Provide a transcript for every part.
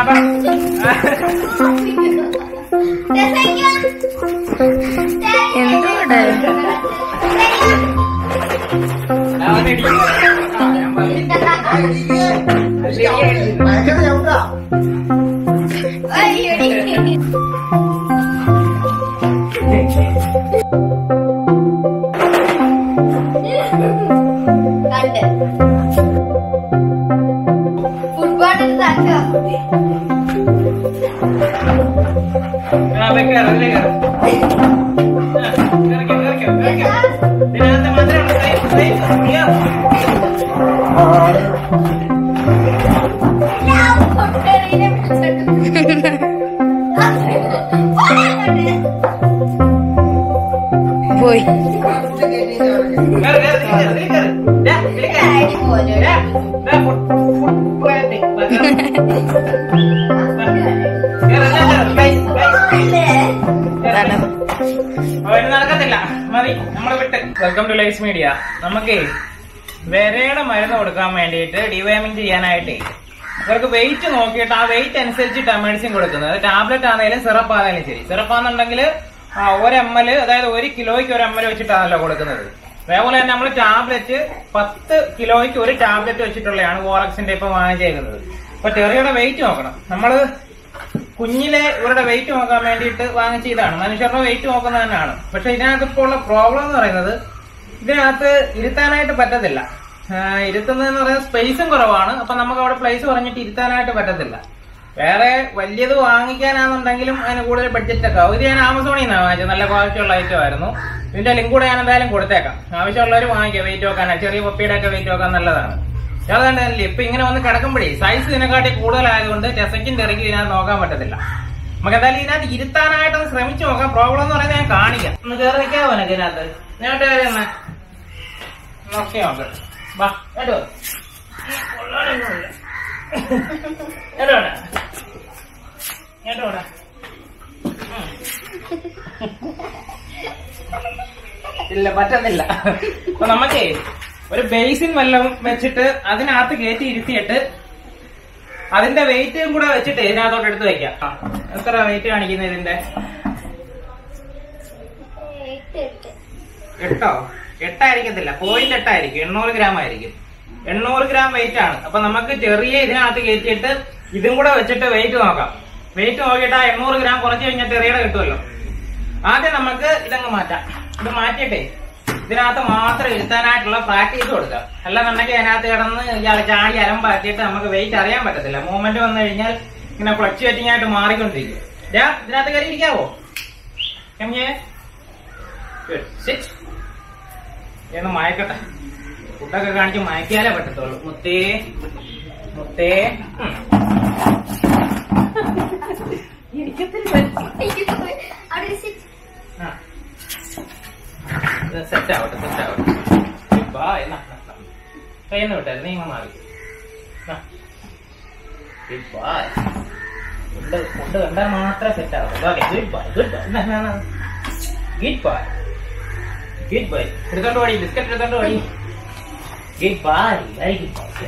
അപ്പൊ എന്തോടെ അവൻ ഇടിക്കും. ആ, ഞാൻ പറഞ്ഞു. ഫുട്ബോളിന് താല്പര്യം ആ, അപ്പൊ കേറ്, ഇതിലേ കേറ്. ആ, കേറിക്കോ, കേറിക്കോ, കേറിക്കോ. ഇതിനകത്ത് മാത്രമേ ഉള്ളൂ. ദേ, ദേ, അയ്യോ. പോയി കേറ്, കേറ്, ഇതിലേ കേറ്, ഇതിലേ കേറ്. ദേ, ഇതിലേ കേറ്. ദേ, ദേ, ഫുട്- ഫുട്- ഫുട്ബോളിന്റെ. വാ, കേറ്. വാ. കേറ്, കേറ്, കേറ്. Bye, bye. തല അവര് നടക്കത്തില്ല മതി നമ്മള് വിട്ട് വെൽക്കം ടു ലൈഫ് മീഡിയ നമുക്ക് വിരയുടെ മരുന്ന് കൊടുക്കാൻ വേണ്ടിയിട്ട് ഡിവൈമിങ് ചെയ്യാനായിട്ടേ ഇവർക്ക് വെയിറ്റ് നോക്കിയിട്ട് ആ വെയിറ്റ് അനുസരിച്ചിട്ടാണ് മെഡിസിൻ കൊടുക്കുന്നത് ടാബ്ലറ്റ് ആണെങ്കിലും സിറപ്പ് ആണെങ്കിലും ശരി സിറപ്പ് ആണെന്നുണ്ടെങ്കിൽ ഒരു എം എൽ അതായത് ഒരു കിലോയ്ക്ക് ഒരു എം എൽ വെച്ചിട്ടാണല്ലോ കൊടുക്കുന്നത് അതേപോലെ തന്നെ നമ്മൾ ടാബ്ലറ്റ് പത്ത് കിലോയ്ക്ക് ഒരു ടാബ്ലറ്റ് വെച്ചിട്ടുള്ളതാണ് ഓറക്സിന്റെ ഇപ്പൊ വാങ്ങിച്ചേക്കുന്നത് അപ്പൊ ചെറിയുടെ വെയിറ്റ് നോക്കണം നമ്മള് കുഞ്ഞിലെ ഇവരുടെ വെയിറ്റ് നോക്കാൻ വേണ്ടിയിട്ട് വാങ്ങിച്ച ഇതാണ് മനുഷ്യരുടെ വെയിറ്റ് നോക്കുന്നത് തന്നെയാണ് പക്ഷെ ഇതിനകത്ത് ഇപ്പോൾ ഉള്ള പ്രോബ്ലം എന്ന് പറയുന്നത് ഇതിനകത്ത് ഇരുത്താനായിട്ട് പറ്റത്തില്ല ആ, ഇരുത്തുന്നതെന്ന് പറയുന്നത് സ്പേസും കുറവാണ് അപ്പൊ നമുക്ക് അവിടെ പ്ലേസ് പറഞ്ഞിട്ട് ഇരുത്താനായിട്ട് പറ്റത്തില്ല വേറെ വലിയത് വാങ്ങിക്കാനാണെന്നുണ്ടെങ്കിലും അതിന് കൂടുതൽ ബഡ്ജറ്റ് ഒക്കെ ആവും ഇത് ഞാൻ ആമസോണിൽ നിന്നാണ് വാങ്ങിച്ചത് നല്ല ക്വാളിറ്റിയുള്ള ഐറ്റം ആയിരുന്നു ഇതിന്റെ ലിങ്ക് കൂടെ ഞാൻ എന്തായാലും കൊടുത്തേക്കാം ആവശ്യമുള്ളവർ വാങ്ങിക്കാം വെയിറ്റ് നോക്കാനായിട്ട് ചെറിയ പപ്പിയുടെ ഒക്കെ വെയിറ്റ് നോക്കാൻ നല്ലതാണ് അതുകൊണ്ടല്ലേ ഇപ്പൊ ഇങ്ങനെ വന്ന് കിടക്കുമ്പോഴേ സൈസ് ഇതിനെക്കാട്ടി കൂടുതലായതുകൊണ്ട് ടെസയ്ക്കും തിരക്കും ഇതിനകത്ത് നോക്കാൻ പറ്റത്തില്ല നമുക്ക് എന്തായാലും ഇതിനകത്ത് ഇരുത്താനായിട്ടൊന്ന് ശ്രമിച്ചു നോക്കാം പ്രോബ്ലം എന്ന് പറയുന്നത് ഞാൻ കാണിക്കാം ഒന്ന് കയറി നിൽക്കാവോ എനിക്ക് ഇതിനകത്ത് ഞാൻ കയറി എന്നാ നോക്കി നോക്കാം വാ കേട്ടോ കേട്ടോടാ കേട്ടോടാ ഇല്ല പറ്റുന്നില്ല അപ്പൊ നമുക്കേ ഒരു ബേസിൻ വല്ലതും വെച്ചിട്ട് അതിനകത്ത് കയറ്റി ഇരുത്തിയിട്ട് അതിന്റെ വെയിറ്റും കൂടെ വെച്ചിട്ട് ഇതിനകത്തോട്ട് എടുത്ത് വെക്കാം ആ, എത്ര വെയിറ്റ് കാണിക്കുന്നത് ഇതിന്റെ എട്ടോ എട്ടായിരിക്കത്തില്ല പോയിന്റ് എട്ടായിരിക്കും എണ്ണൂറ് ഗ്രാം ആയിരിക്കും എണ്ണൂറ് ഗ്രാം വെയിറ്റ് ആണ് അപ്പൊ നമുക്ക് ചെറിയ ഇതിനകത്ത് കയറ്റിയിട്ട് ഇതും കൂടെ വെച്ചിട്ട് വെയിറ്റ് നോക്കാം വെയിറ്റ് നോക്കിയിട്ട് ആ എണ്ണൂറ് ഗ്രാം കുറച്ച് കഴിഞ്ഞാൽ ചെറിയുടെ കിട്ടുമല്ലോ ആദ്യം നമുക്ക് ഇതങ്ങ് മാറ്റാം ഇത് മാറ്റിയിട്ടേ ഇതിനകത്ത് മാത്രം ഇരുത്താനായിട്ടുള്ള പ്രാക്ടീസ് കൊടുക്കാം അല്ലെന്നുണ്ടെങ്കിൽ അതിനകത്ത് കിടന്ന് ഇയാൾ ചാടി അലമ്പാക്കിയിട്ട് നമുക്ക് വെയിറ്റ് അറിയാൻ പറ്റത്തില്ല മൂവ്മെന്റ് വന്നു കഴിഞ്ഞാൽ ഇങ്ങനെ ഫ്ലക്ച്വേറ്റിംഗ് ആയിട്ട് മാറിക്കൊണ്ടിരിക്കും ദാ, ഇതിനകത്ത് കയറി ഇരിക്കാവോ എംജെ Good. Sit. എന്ന് മയക്കട്ടെ ഫുഡൊക്കെ കാണിച്ച് മയക്കിയാലേ പറ്റത്തുള്ളൂ മുത്തേ മുത്തേ ഉം. ആ. ഇത് സെറ്റ് ആവട്ടെ സെറ്റ് ആവട്ടെ ബാ എന്നാ കയ്യെന്ന് വിട്ടെ നീ ഇങ്ങ് മാറി ഗുഡ് ബൈ ഫുഡ് ഫുഡ് കണ്ടാൽ മാത്രമേ സെറ്റ് ആവട്ടെ okay good bye good bye good bye good bye എടുത്തോണ്ട് ഓടി ബിസ്ക്കറ്റ് എടുത്തോണ്ട് ഓടി good bye very good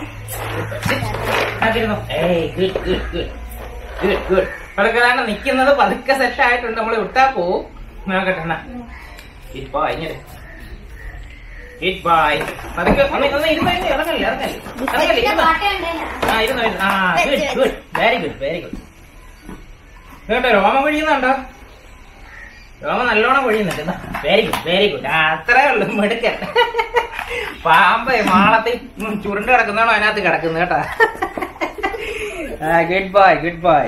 bye ഏയ് good good good good good അതൊക്കെ കാരണം നിൽക്കുന്നത് പതുക്കെ സെറ്റ് ആയിട്ടുണ്ട് നമ്മൾ വിട്ടാ പോവും നോക്കട്ടെ എന്നാ ഗുഡ് ബൈ ഇങ്ങനെ ഗുഡ് ബൈ പതുക്കെ ഒന്ന് ഒന്ന് ഇരുന്ന് ഇരുന്ന് ഇറങ്ങല്ലേ ഇറങ്ങല്ലേ ഇറങ്ങല്ലേ ഇരുന്നോ ആ ഇരുന്നോ ഇരുന്നോ. ആ good good very good very good കേട്ടോ രോമം കൊഴിയുന്നുണ്ടോ രോമം നല്ലോണം കൊഴിയുന്നുണ്ട് വെരി ഗുഡ് വെരി ഗുഡ് അത്രേ ഉള്ളൂ മെടുക്കൻ പാമ്പ് മാളത്തിൽ ഉം ചുരുണ്ട് കിടക്കുന്നതാണോ അതിനകത്ത് കിടക്കുന്നത് കേട്ടാ good bye good bye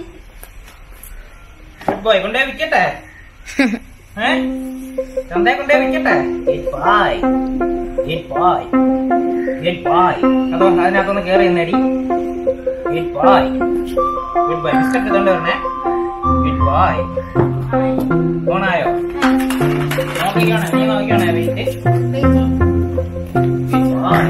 good bye കൊണ്ടേ വിക്കട്ടെ ഏ ചന്തേ കൊണ്ടേ വിക്കട്ടെ good bye good bye good bye അതോ അതിനകത്തൊന്ന് കയറി നേടി good bye good bye biscuit ഇതുകൊണ്ട് വരണേ ഗുഡ് ബൈ ഓണായോ നോക്കിക്കോണേ നീ നോക്കിക്കോണേ വെയിറ്റ് ഗുഡ് ബൈ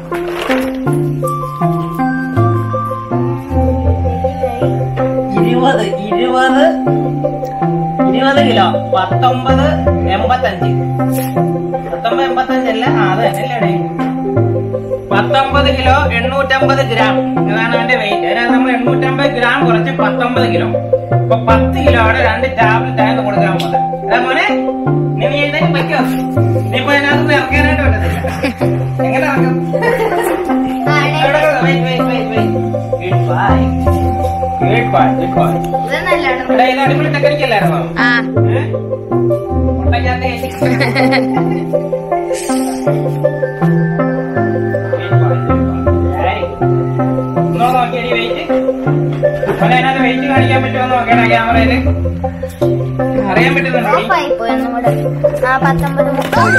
ഇരുപത് ഇരുപത് ഇരുപത് കിലോ പത്തൊമ്പത് എൺപത്തഞ്ച് പത്തൊമ്പത് എൺപത്തഞ്ചല്ല ആ അത് തന്നെയല്ലേ പത്തൊമ്പത് പത്തൊമ്പത് കിലോ എണ്ണൂറ്റമ്പത് ഗ്രാം ഇതാണ് അവന്റെ വെയിറ്റ് അതിനകത്ത് നമ്മൾ എണ്ണൂറ്റമ്പത് ഗ്രാം കുറച്ച് പത്തൊമ്പത് കിലോ അപ്പൊ പത്ത് കിലോയുടെ രണ്ട് ടാബ്ലറ്റ് ആയിരുന്നു കൊടുക്കാൻ പോകുന്നത് അതാ മോനെ നീ നീ എഴുന്നേറ്റ് വയ്ക്കോ നീ ഇപ്പൊ അതിനകത്ത് ഇറക്കാനായിട്ട് പറ്റത്തില്ല എങ്ങനെ ഇറക്കും അവിടെ കിടക്ക്. Wait, wait, wait, wait. Good boy. Good boy, good boy. ഇത് നല്ലോണം ഇവിടെ ഇത് അടിപൊളി ടെക്നിക്ക് അല്ലായിരുന്നോ ആ ഏ? മുട്ടയ്ക്കകത്ത് കയറ്റി. Good boy, good boy. Very good. ഒന്നുകൂടെ നോക്കിയേ ഈ weight. മോനെ അതിനകത്ത് വെയിറ്റ് കാണിക്കാൻ പറ്റുമോ നോക്കണം ക്യാമറയില് അറിയാൻ പറ്റുന്നുണ്ടോ നീ? ഓഫായി പോയി ഒന്നും കൂടെ ആ പത്തൊമ്പത് മുപ്പത്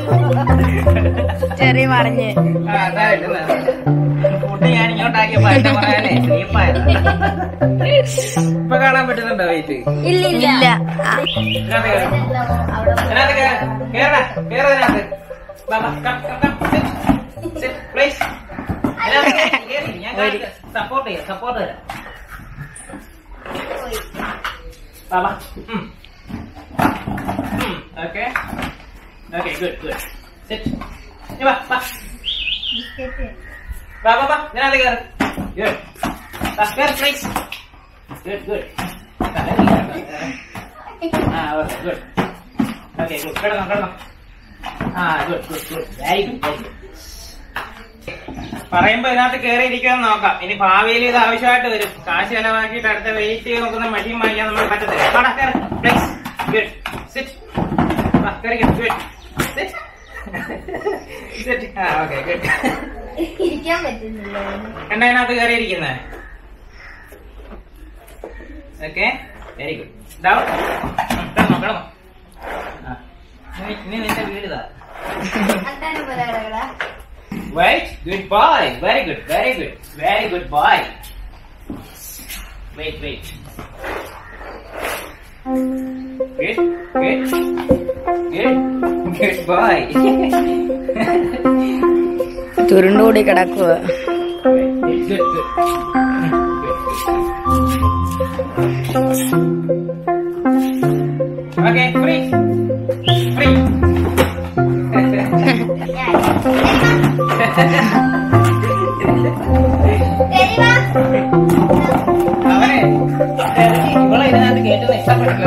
ചെറിയ മറിഞ്ഞ് ആ, അതാ ഇടുന്നത്. ഫുഡ് ഞാൻ ഇങ്ങോട്ടാക്കിയപ്പോ അതിന്റെ പറയാനേ സ്ലീപ്പായിരുന്നു ഇപ്പൊ കാണാൻ പറ്റുന്നുണ്ടോ വെയിറ്റ് ഇല്ല ഇല്ല ആ, ഇതിനകത്ത് കയറ്. ഇതിനകത്ത് കയറ്. കേറടാ. കേറ് ഇതിനകത്ത്. വാ, വാ. Come, come, come. Sit. Sit, please. ഇതിനകത്ത് കേറ്. കേറ്. ഞാൻ കാണിക്കാം. Support ചെയ്യാം. Support തരാം. വാ, വാ. ഉം. ഉം. Okay. Okay, good, good. Sit. ഇനി വാ, വാ. വാ, വാ, വാ. ഇതിനകത്ത് കേറ്. Good. വാ, കേറ്, please. Good, good. തലയിൽ കേറ്. ആ, okay, good. Okay, good. കിടന്നോ, കിടന്നോ. ആ, good, good, good. Very good, very good. പറയുമ്പോ ഇതിനകത്ത് കയറി ഇരിക്കാൻ നോക്കാം ഇനി ഭാവിയിൽ ഇത് ആവശ്യമായിട്ട് വരും കാശ് ചെലവാക്കിയിട്ട് അടുത്ത വെയിറ്റ് നോക്കുന്ന മെഷീൻ വാങ്ങിക്കാൻ നമ്മൾ പറ്റത്തില്ല വാടാ, കേറ്. Please. Good. Sit. വാ, കേറിക്കോ. Good. Sit. Sit. ആ, okay, good. ഇരിക്കാൻ പറ്റുന്നില്ല എന്താ ഇതിനകത്ത് കയറിയിരിക്കുന്നത് ഓക്കെ വെരി ഗുഡ് ഡൗൺ കിടന്നോ കിടന്നോ ആ. ഇനി ഇനി നിന്റെ വീട് ഇതാ അതാണ് പറയാ Wait, good boy. Very good, very good, very good boy. Wait, wait. Good, good, good, good boy. തുരുണ്ടുകൂടി കിടക്കുക good, good, good. Okay, free, free. അവനെ ഇവളെ ഇതിനകത്ത് കേട്ടുന്ന ഇഷ്ടപ്പെട്ടില്ല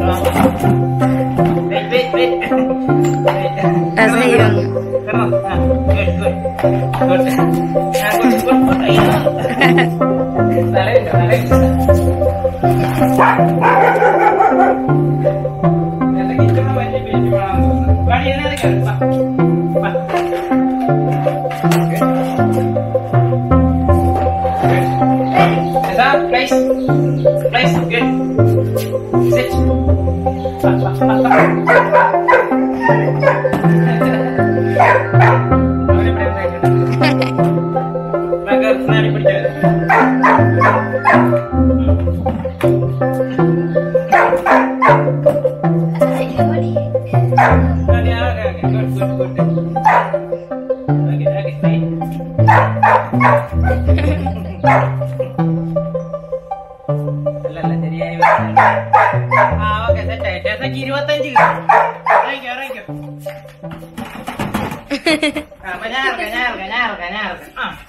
Wait, wait, wait. Wait. അത് ചെയ്യുന്നു. കിടന്നോ. ആ, good, good. Good. ആ, good, good, good. അയ്യോ. തലയില്ല, തലയില്ല. ഇതിനകത്ത് കിട്ടുന്ന വലിയ പേജ് വേണമെന്ന് തോന്നുന്നു. വാടി, ഇതിനകത്ത് കയറ്. വാ. വാ. Good. Good. Place. Place. Good. Sit. Va, va, va, va. അവനെ ഇവിടെ ഇരുന്നേക്ക്. വാ, കേറ്. നാടി പിടിച്ചോ. Okay, okay, okay. Good, good, good. Okay, okay, stay. അല്ലല്ല, ശരിയായി വരുന്നില്ല. ആ, okay, set ആയി. ടെസയ്ക്ക് ഇരുപത്തഞ്ച് കിലോ. ഇറങ്ങിക്കോ, ഇറങ്ങിക്കോ. ആ, അപ്പൊ ഞാൻ ഇറക്കാം, ഞാൻ ഇറക്കാം, ഞാൻ ഇറക്കാം, ഞാൻ ഇറക്കാം. ആ.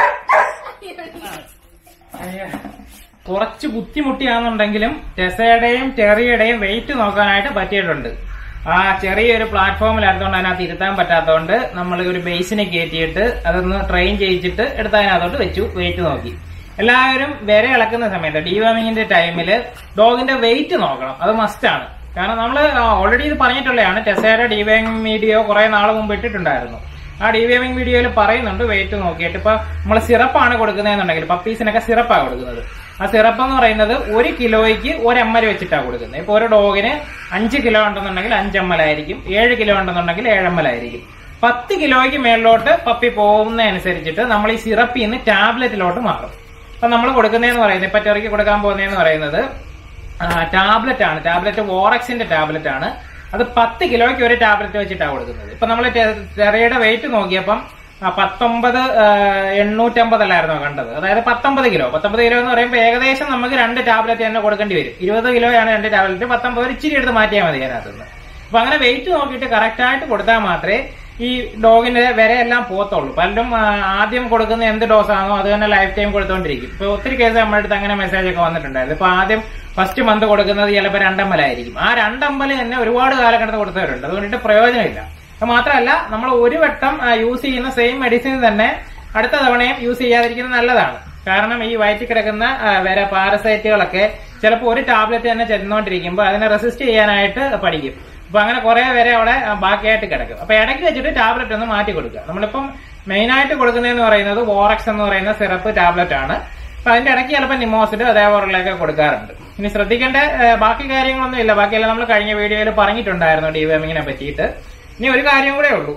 അയ്യോ. കുറച്ച് ബുദ്ധിമുട്ടിയാണെന്നുണ്ടെങ്കിലും ടെസയുടെയും ടെറിയുടെയും വെയിറ്റ് നോക്കാനായിട്ട് പറ്റിയിട്ടുണ്ട് ആ ചെറിയൊരു പ്ലാറ്റ്ഫോമിലായതുകൊണ്ട് അതിനകത്ത് ഇരുത്താൻ പറ്റാത്തതുകൊണ്ട് നമ്മൾ ഒരു ബേസിനെ കയറ്റിയിട്ട് അതൊന്ന് ട്രെയിൻ ചെയ്യിച്ചിട്ട് എടുത്ത് അതിനകത്തോട്ട് വെച്ചു വെയിറ്റ് നോക്കി എല്ലാവരും വിര ഇളക്കുന്ന സമയത്ത് ഡീവാമിങ്ങിന്റെ ടൈമിൽ ഡോഗിന്റെ വെയിറ്റ് നോക്കണം അത് മസ്റ്റാണ് കാരണം നമ്മൾ ഓൾറെഡി ഇത് പറഞ്ഞിട്ടുള്ളതാണ് ടെസയുടെ ഡീവാമിങ് വീഡിയോ കുറെ നാൾ മുമ്പ് ഇട്ടിട്ടുണ്ടായിരുന്നു ആ ഡിവിഎമിംഗ് വീഡിയോയിൽ പറയുന്നുണ്ട് വെയിറ്റ് നോക്കിയിട്ട് ഇപ്പൊ നമ്മൾ സിറപ്പാണ് കൊടുക്കുന്നതെന്നുണ്ടെങ്കിൽ പപ്പീസിനൊക്കെ സിറപ്പാണ് കൊടുക്കുന്നത് ആ സിറപ്പ് എന്ന് പറയുന്നത് ഒരു കിലോയ്ക്ക് ഒരു എം എൽ വെച്ചിട്ടാണ് കൊടുക്കുന്നത് ഇപ്പൊ ഒരു ഡോഗിന് അഞ്ച് കിലോ ഉണ്ടെന്നുണ്ടെങ്കിൽ അഞ്ച് എം എൽ ആയിരിക്കും ഏഴ് കിലോ ഉണ്ടെന്നുണ്ടെങ്കിൽ ഏഴ് എം എൽ ആയിരിക്കും പത്ത് കിലോയ്ക്ക് മേളിലോട്ട് പപ്പി പോകുന്നതനുസരിച്ചിട്ട് നമ്മൾ ഈ സിറപ്പിൽ നിന്ന് ടാബ്ലറ്റിലോട്ട് മാറും അപ്പൊ നമ്മൾ കൊടുക്കുന്നതെന്ന് പറയുന്നത് ഇപ്പൊ ചെറിക്ക് കൊടുക്കാൻ പോകുന്നതെന്ന് പറയുന്നത് ടാബ്ലറ്റ് ആണ് ടാബ്ലറ്റ് വോറക്സിന്റെ ടാബ്ലറ്റ് ആണ് അത് പത്ത് കിലോയ്ക്ക് ഒരു ടാബ്ലറ്റ് വെച്ചിട്ടാണ് കൊടുക്കുന്നത് ഇപ്പൊ നമ്മൾ ചെറിയുടെ വെയിറ്റ് നോക്കിയപ്പം ആ, പത്തൊമ്പത് ആ, എണ്ണൂറ്റമ്പതല്ലായിരുന്നോ കണ്ടത് അതായത് പത്തൊമ്പത് കിലോ പത്തൊമ്പത് കിലോ എന്ന് പറയുമ്പോൾ ഏകദേശം നമുക്ക് രണ്ട് ടാബ്ലറ്റ് തന്നെ കൊടുക്കേണ്ടി വരും ഇരുപത് കിലോയാണ് രണ്ട് ടാബ്ലറ്റ് പത്തൊമ്പത് ഒരു ഇച്ചിരി എടുത്ത് മാറ്റിയാൽ മതി അതിനകത്തുനിന്ന് അപ്പൊ അങ്ങനെ വെയിറ്റ് നോക്കിയിട്ട് കറക്റ്റ് ആയിട്ട് കൊടുത്താൽ മാത്രമേ ഈ ഡോഗിന്റെ വിരയെല്ലാം പോത്തുള്ളൂ പലരും ആ, ആദ്യം കൊടുക്കുന്ന എന്ത് ഡോസാണോ അത് തന്നെ ലൈഫ് ടൈം കൊടുത്തോണ്ടിരിക്കും ഇപ്പൊ ഒത്തിരി കേസ് നമ്മുടെ അടുത്ത് അങ്ങനെ മെസ്സേജ് ഒക്കെ വന്നിട്ടുണ്ടായിരുന്നു ഇപ്പൊ ആദ്യം ഫസ്റ്റ് മന്ത് കൊടുക്കുന്നത് ചിലപ്പോൾ രണ്ടമ്പലായിരിക്കും ആ രണ്ടമ്പല് തന്നെ ഒരുപാട് കാലഘട്ടത്തിൽ കൊടുത്തവരുണ്ട് അതുകൊണ്ടിട്ട് പ്രയോജനമില്ല അത് മാത്രമല്ല നമ്മൾ ഒരു വട്ടം യൂസ് ചെയ്യുന്ന സെയിം മെഡിസിൻ തന്നെ അടുത്ത തവണയും യൂസ് ചെയ്യാതിരിക്കുന്നത് നല്ലതാണ് കാരണം ഈ വയറ്റിൽ കിടക്കുന്ന ആ, വേറെ പാരസൈറ്റുകളൊക്കെ ചിലപ്പോൾ ഒരു ടാബ്ലറ്റ് തന്നെ ചെന്നുകൊണ്ടിരിക്കുമ്പോൾ അതിനെ റെസിസ്റ്റ് ചെയ്യാനായിട്ട് പഠിക്കും അപ്പൊ അങ്ങനെ കുറെ പേരെ അവിടെ ആ, ബാക്കിയായിട്ട് കിടക്കും അപ്പൊ ഇടയ്ക്ക് വെച്ചിട്ട് ടാബ്ലറ്റ് ഒന്ന് മാറ്റി കൊടുക്കുക നമ്മളിപ്പം മെയിൻ ആയിട്ട് കൊടുക്കുന്നതെന്ന് പറയുന്നത് വോറക്സ് എന്ന് പറയുന്ന സിറപ്പ് ടാബ്ലറ്റ് ആണ് അപ്പൊ അതിന്റെ ഇടയ്ക്ക് ചിലപ്പോൾ നിമോസിഡ് അതേപോലുള്ളതൊക്കെ കൊടുക്കാറുണ്ട് ഇനി ശ്രദ്ധിക്കേണ്ട ആ, ബാക്കി കാര്യങ്ങളൊന്നും ഇല്ല ബാക്കിയെല്ലാം നമ്മൾ കഴിഞ്ഞ വീഡിയോയിൽ പറഞ്ഞിട്ടുണ്ടായിരുന്നു ഡിവേമിങ്ങിനെ പറ്റിയിട്ട് ഇനി ഒരു കാര്യം കൂടെ ഉള്ളൂ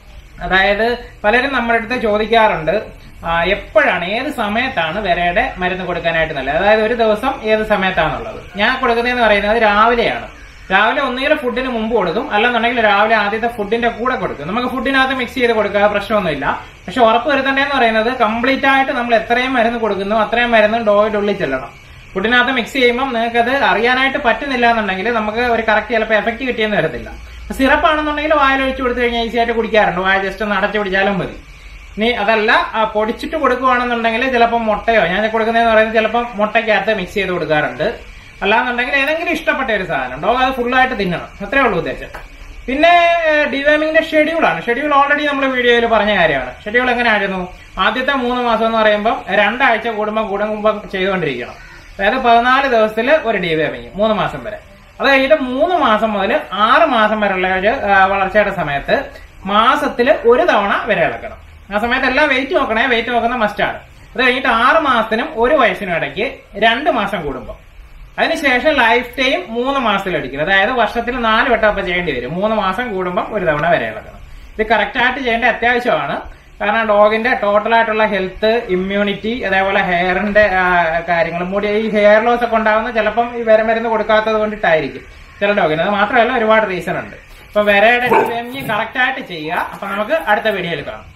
അതായത് പലരും നമ്മുടെ അടുത്ത് ചോദിക്കാറുണ്ട് ആ, എപ്പോഴാണ് ഏത് സമയത്താണ് വിരയുടെ മരുന്ന് കൊടുക്കാനായിട്ട് നല്ലത് അതായത് ഒരു ദിവസം ഏത് സമയത്താണുള്ളത് ഞാൻ കൊടുക്കുന്നതെന്ന് പറയുന്നത് രാവിലെയാണ് രാവിലെ ഒന്നുകിൽ ഫുഡിന് മുമ്പ് കൊടുക്കും അല്ലെന്നുണ്ടെങ്കിൽ രാവിലെ ആദ്യത്തെ ഫുഡിന്റെ കൂടെ കൊടുക്കും നമുക്ക് ഫുഡിനകത്ത് മിക്സ് ചെയ്ത് കൊടുക്കുക പ്രശ്നമൊന്നുമില്ല പക്ഷെ ഉറപ്പ് വരുത്തേണ്ടതെന്ന് പറയുന്നത് കംപ്ലീറ്റ് ആയിട്ട് നമ്മൾ എത്രയും മരുന്ന് കൊടുക്കുന്നു അത്രയും മരുന്ന് ഡോയുടെ ഉള്ളിൽ ചെല്ലണം ഫുഡിനകത്ത് മിക്സ് ചെയ്യുമ്പോൾ നിങ്ങൾക്ക് അത് അറിയാനായിട്ട് പറ്റുന്നില്ല എന്നുണ്ടെങ്കിൽ നമുക്ക് ഒരു കറക്റ്റ് ചിലപ്പോൾ എഫക്ട് കിട്ടിയെന്ന് വരത്തില്ല സിറപ്പ് ആണെന്നുണ്ടെങ്കിൽ വായിൽ ഒഴിച്ചു കൊടുത്തു കഴിഞ്ഞാൽ ഈസി ആയിട്ട് കുടിക്കാറുണ്ട് വായ ജസ്റ്റ് ഒന്ന് അടച്ചു പിടിച്ചാലും മതി ഇനി അതല്ല ആ, പൊടിച്ചിട്ട് കൊടുക്കുകയാണെന്നുണ്ടെങ്കിൽ ചിലപ്പോൾ മുട്ടയോ ഞാൻ കൊടുക്കുന്നതെന്ന് പറയുന്നത് ചിലപ്പോൾ മുട്ടയ്ക്കകത്ത് മിക്സ് ചെയ്ത് കൊടുക്കാറുണ്ട് അല്ലാന്നുണ്ടെങ്കിൽ ഏതെങ്കിലും ഇഷ്ടപ്പെട്ട ഒരു സാധനം ഡോഗ് അത് ഫുള്ളായിട്ട് തിന്നണം അത്രേ ഉള്ളൂ ഉദ്ദേശം പിന്നെ ഡിവേമിങ്ങിന്റെ ഷെഡ്യൂളാണ് ഷെഡ്യൂൾ ഓൾറെഡി നമ്മൾ വീഡിയോയിൽ പറഞ്ഞ കാര്യമാണ് ഷെഡ്യൂൾ എങ്ങനെയായിരുന്നു ആദ്യത്തെ മൂന്ന് മാസം എന്ന് പറയുമ്പോൾ രണ്ടാഴ്ച കൂടുമ്പോൾ കൂടുമ്പോൾ ചെയ്തുകൊണ്ടിരിക്കണം അതായത് പതിനാല് ദിവസത്തിൽ ഒരു ഡിവേമിങ് മൂന്ന് മാസം വരെ അത് കഴിഞ്ഞിട്ട് മൂന്ന് മാസം മുതൽ ആറ് മാസം വരെയുള്ള ഒരു ആ, വളർച്ചയുടെ സമയത്ത് മാസത്തിൽ ഒരു തവണ വരെ ഇളക്കണം ആ സമയത്ത് എല്ലാം വെയിറ്റ് നോക്കണേ വെയിറ്റ് നോക്കുന്ന മസ്റ്റാണ് അത് കഴിഞ്ഞിട്ട് ആറ് മാസത്തിനും ഒരു വയസ്സിനും ഇടയ്ക്ക് രണ്ട് മാസം കൂടുമ്പോൾ അതിനുശേഷം ലൈഫ് ടൈം മൂന്ന് മാസത്തിലടിക്കും അതായത് വർഷത്തിൽ നാല് വട്ടം അപ്പം ചെയ്യേണ്ടി വരും മൂന്ന് മാസം കൂടുമ്പോൾ ഒരു തവണ വരെ ഇളക്കണം ഇത് കറക്റ്റ് ആയിട്ട് ചെയ്യേണ്ട അത്യാവശ്യമാണ് കാരണം ഡോഗിന്റെ ടോട്ടൽ ആയിട്ടുള്ള ഹെൽത്ത് ഇമ്മ്യൂണിറ്റി അതേപോലെ ഹെയറിന്റെ കാര്യങ്ങൾ മുടി ഈ ഹെയർ ലോസ് ഒക്കെ ഉണ്ടാകുന്ന ചിലപ്പം ഈ വിര മരുന്ന് കൊടുക്കാത്തത് കൊണ്ടിട്ടായിരിക്കും ചില ഡോഗിന് അത് മാത്രമല്ല ഒരുപാട് റീസൺ ഉണ്ട് അപ്പൊ വിരയുടെ കറക്റ്റ് ആയിട്ട് ചെയ്യുക അപ്പൊ നമുക്ക് അടുത്ത വീഡിയോയിൽ കാണാം